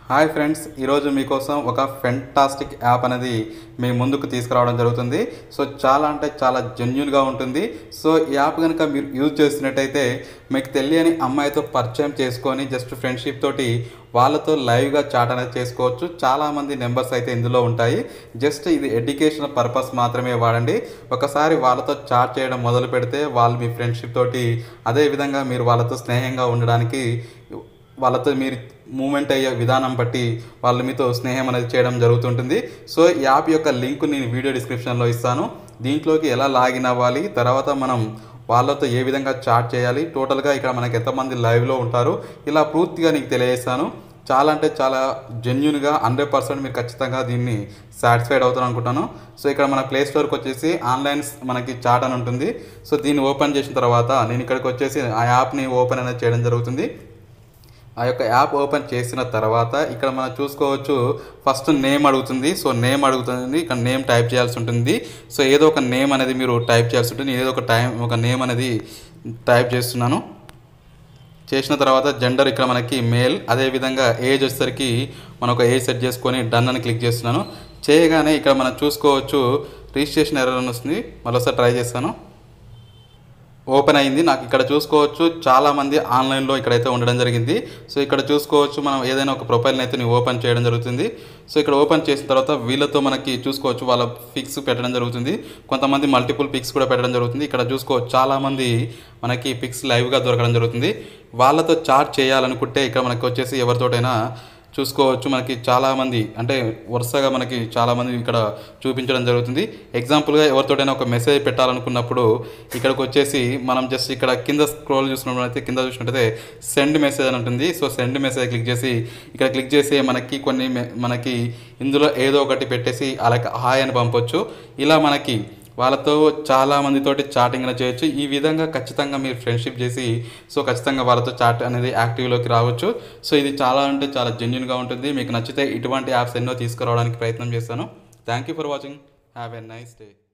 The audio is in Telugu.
హాయ్ ఫ్రెండ్స్ ఈరోజు మీకోసం ఒక ఫెంటాస్టిక్ యాప్ అనేది మీ ముందుకు తీసుకురావడం జరుగుతుంది సో చాలా అంటే చాలా జెన్యున్గా ఉంటుంది సో ఈ యాప్ కనుక మీరు యూజ్ చేస్తున్నట్టయితే మీకు తెలియని అమ్మాయితో పరిచయం చేసుకొని జస్ట్ ఫ్రెండ్షిప్ తోటి వాళ్ళతో లైవ్గా చాట్ అనేది చేసుకోవచ్చు చాలామంది నెంబర్స్ అయితే ఇందులో ఉంటాయి జస్ట్ ఇది ఎడ్యుకేషన్ పర్పస్ మాత్రమే వాడండి ఒకసారి వాళ్ళతో చాట్ చేయడం మొదలు పెడితే వాళ్ళు మీ ఫ్రెండ్షిప్ తోటి అదే విధంగా మీరు వాళ్ళతో స్నేహంగా ఉండడానికి వాళ్ళతో మీరు మూమెంట్ అయ్యే విధానం బట్టి వాళ్ళు మీతో స్నేహం అనేది చేయడం జరుగుతుంటుంది సో ఈ యాప్ యొక్క లింక్ నేను వీడియో డిస్క్రిప్షన్లో ఇస్తాను దీంట్లోకి ఎలా లాగిన్ అవ్వాలి తర్వాత మనం వాళ్ళతో ఏ విధంగా చాట్ చేయాలి టోటల్గా ఇక్కడ మనకి ఎంతమంది లైవ్లో ఉంటారు ఇలా పూర్తిగా నీకు తెలియజేస్తాను చాలా అంటే చాలా జెన్యున్గా హండ్రెడ్ పర్సెంట్ మీరు ఖచ్చితంగా దీన్ని సాటిస్ఫైడ్ అవుతాను అనుకుంటాను సో ఇక్కడ మన ప్లే స్టోర్కి వచ్చేసి ఆన్లైన్ మనకి చాట్ అని ఉంటుంది సో దీన్ని ఓపెన్ చేసిన తర్వాత నేను ఇక్కడికి వచ్చేసి ఆ యాప్ని ఓపెన్ అనేది చేయడం జరుగుతుంది ఆ యొక్క యాప్ ఓపెన్ చేసిన తర్వాత ఇక్కడ మనం చూసుకోవచ్చు ఫస్ట్ నేమ్ అడుగుతుంది సో నేమ్ అడుగుతుంది ఇక్కడ నేమ్ టైప్ చేయాల్సి ఉంటుంది సో ఏదో ఒక నేమ్ అనేది మీరు టైప్ చేయాల్సి ఉంటుంది నేను ఏదో ఒక టైం ఒక నేమ్ అనేది టైప్ చేస్తున్నాను చేసిన తర్వాత జెండర్ ఇక్కడ మనకి మేల్ అదేవిధంగా ఏజ్ వచ్చేసరికి మనం ఒక ఏజ్ సెట్ చేసుకొని డన్ అని క్లిక్ చేస్తున్నాను చేయగానే ఇక్కడ మనం చూసుకోవచ్చు రిజిస్ట్రేషన్ ఎర్రర్ అని వస్తుంది మరోసారి ట్రై చేస్తాను ఓపెన్ అయింది నాకు ఇక్కడ చూసుకోవచ్చు చాలా మంది ఆన్లైన్లో ఇక్కడైతే ఉండడం జరిగింది సో ఇక్కడ చూసుకోవచ్చు మనం ఏదైనా ఒక ప్రొఫైల్ని అయితే నేను ఓపెన్ చేయడం జరుగుతుంది సో ఇక్కడ ఓపెన్ చేసిన తర్వాత వీళ్ళతో మనకి చూసుకోవచ్చు వాళ్ళ పిక్స్ పెట్టడం జరుగుతుంది కొంతమంది మల్టిపుల్ పిక్స్ కూడా పెట్టడం జరుగుతుంది ఇక్కడ చూసుకోవచ్చు చాలా మంది మనకి పిక్స్ లైవ్గా దొరకడం జరుగుతుంది వాళ్ళతో చాట్ చేయాలనుకుంటే ఇక్కడ మనకి వచ్చేసి ఎవరితోటైనా చూసుకోవచ్చు మనకి చాలామంది అంటే వరుసగా మనకి చాలామంది ఇక్కడ చూపించడం జరుగుతుంది ఎగ్జాంపుల్గా ఎవరితోటైనా ఒక మెసేజ్ పెట్టాలనుకున్నప్పుడు ఇక్కడికి వచ్చేసి మనం జస్ట్ ఇక్కడ కింద స్క్రోల్ చూసినట్లయితే కింద చూసినట్టయితే సెండ్ మెసేజ్ అని ఉంటుంది సో సెండ్ మెసేజ్ క్లిక్ చేసి ఇక్కడ క్లిక్ చేసి మనకి కొన్ని మె- మనకి ఇందులో ఏదో ఒకటి పెట్టేసి అలాగే హాయ్ అని పంపొచ్చు ఇలా మనకి వాళ్ళతో చాలా మందితోటి చాటింగ్ అనేది చేయొచ్చు ఈ విధంగా ఖచ్చితంగా మీరు ఫ్రెండ్షిప్ చేసి సో ఖచ్చితంగా వాళ్ళతో చాట్ అనేది యాక్టివ్లోకి రావచ్చు సో ఇది చాలా అంటే చాలా జెన్యున్గా ఉంటుంది మీకు నచ్చితే ఇటువంటి యాప్స్ ఎన్నో తీసుకురావడానికి ప్రయత్నం చేస్తాను thank you for watching have a nice day